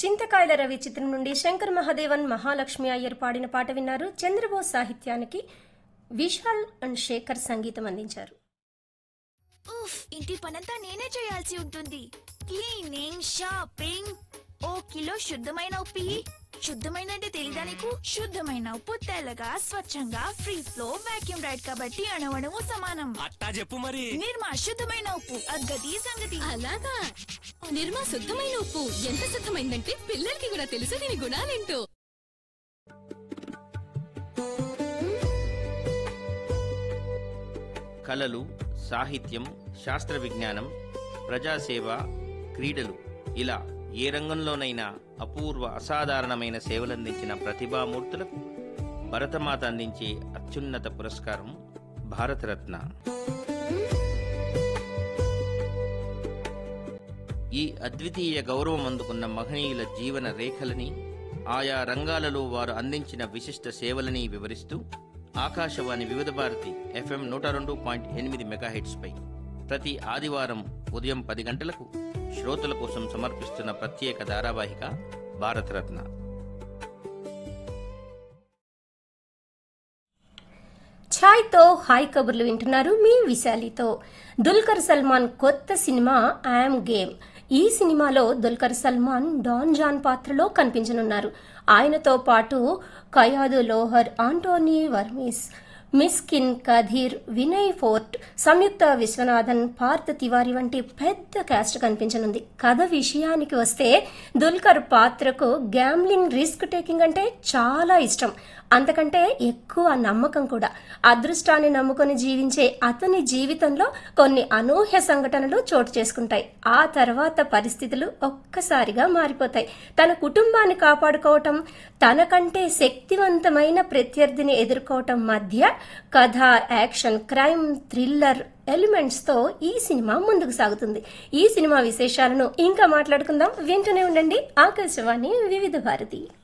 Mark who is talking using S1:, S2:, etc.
S1: చింతకాయల రవి చిత్రం నుండి శంకర్ మహాదేవన్ మహాలక్ష్మి అయ్యర్ పాడిన పాట విన్నారు చంద్రబోస్ సాహిత్యానికి విశాల్ అండ్ శేఖర్ సంగీతం అందించారు
S2: ఉఫ్ ఇంటి పనంతా నేనే చేయాల్సి ఉంటుంది క్లీనింగ్ షాపింగ్ ఓ కిలో శుద్ధమైన ఉప్పి శుద్ధమైన అంటే తెలీదా నీకు శుద్ధమైన ఉప్పు తెల్లగా స్వచ్ఛంగా ఫ్రీ ఫ్లో వాక్యూమ్ రైడ్ కాబట్టి అణవణము సమానం
S3: అట్టా చెప్పు మరి
S2: నిర్మా శుద్ధమైన ఉప్పు అగ్గది సంగతి
S4: అలాగా నిర్మా శుద్ధమైన ఉప్పు ఎంత శుద్ధమైందంటే పిల్లలకి కూడా తెలుసు దీని గుణాలేంటో
S5: కళలు సాహిత్యం శాస్త్ర విజ్ఞానం ప్రజాసేవ క్రీడలు ఇలా ఏ రంగంలోనైనా అపూర్వ అసాధారణమైన సేవలందించిన ప్రతిభామూర్తులకు భరతమాత అందించే అత్యున్నత పురస్కారం భారతరత్న ఈ అద్వితీయ గౌరవం అందుకున్న మహనీయుల జీవన రేఖలని ఆయా రంగాలలో వారు అందించిన విశిష్ట సేవలని వివరిస్తూ ఆకాశవాణి వివిధ భారతి ఎఫ్ఎం నూట రెండు పాయింట్ ఎనిమిది మెగాహెట్స్పై ప్రతి ఆదివారం ఉదయం పది గంటలకు శ్రోతల కోసం సమర్పిస్తున్న ప్రత్యేక ధారావాహిక భారతరత్న
S1: ఛాయ్తో హాయ్ కబుర్లు వింటున్నారు మీ విశాలితో దుల్కర్ సల్మాన్ కొత్త సినిమా ఐఎమ్ గేమ్ ఈ సినిమాలో దుల్కర్ సల్మాన్ డాన్ జాన్ పాత్రలో కనిపించనున్నారు ఆయనతో పాటు కయాదు లోహర్ ఆంటోనీ వర్మీస్ మిస్కిన్ కధీర్ వినయ్ ఫోర్ట్ సంయుక్త విశ్వనాథన్ పార్థ్ తివారి వంటి పెద్ద క్యాస్ట్ కనిపించనుంది కథ విషయానికి వస్తే దుల్కర్ పాత్రకు గ్యామ్లింగ్ రిస్క్ టేకింగ్ అంటే చాలా ఇష్టం అంతకంటే ఎక్కువ నమ్మకం కూడా అదృష్టాన్ని నమ్ముకొని జీవించే అతని జీవితంలో కొన్ని అనూహ్య సంఘటనలు చోటు చేసుకుంటాయి ఆ తర్వాత పరిస్థితులు ఒక్కసారిగా మారిపోతాయి తన కుటుంబాన్ని కాపాడుకోవటం తనకంటే శక్తివంతమైన ప్రత్యర్థిని ఎదుర్కోవటం మధ్య కథ యాక్షన్ క్రైమ్ థ్రిల్లర్ ఎలిమెంట్స్తో ఈ సినిమా ముందుకు సాగుతుంది ఈ సినిమా విశేషాలను ఇంకా మాట్లాడుకుందాం వింటూనే ఉండండి ఆకాశవాణి వివిధ భారతి